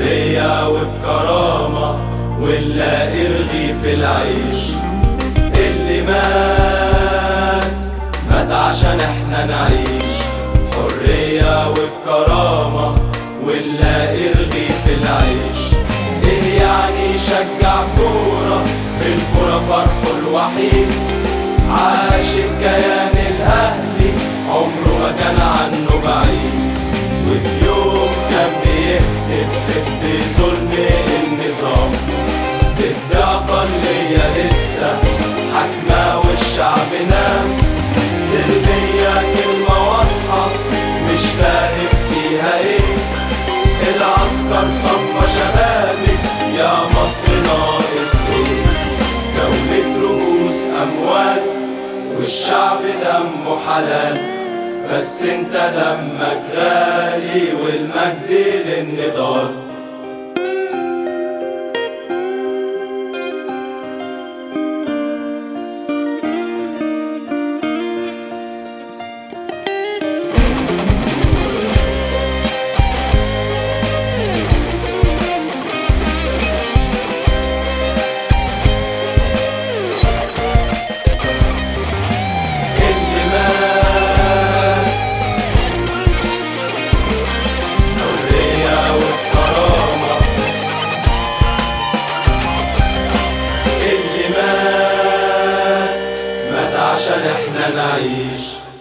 بحرية وبكرامة ونلاقي رغيف العيش اللي مات مات عشان احنا نعيش حرية وبكرامة ونلاقي رغيف العيش ايه يعني يشجع كورة في الكورة فرحه الوحيد عاش الكيان الاهلي عمره ما كان عنه بعيد وفي يوم كان بيهتف ضد ظلم النظام ضد أقلية لسه حاكمة والشعب نام سلمية كلمة واضحة مش فاهم فيها ايه العسكر صفى شبابك يا مصر ناقص ايه دولة رؤوس أموال والشعب دمه حلال بس انت دمك غالي والمجد للنضال اللي مات حرية والكرامة اللي مات مات عشان احنا نعيش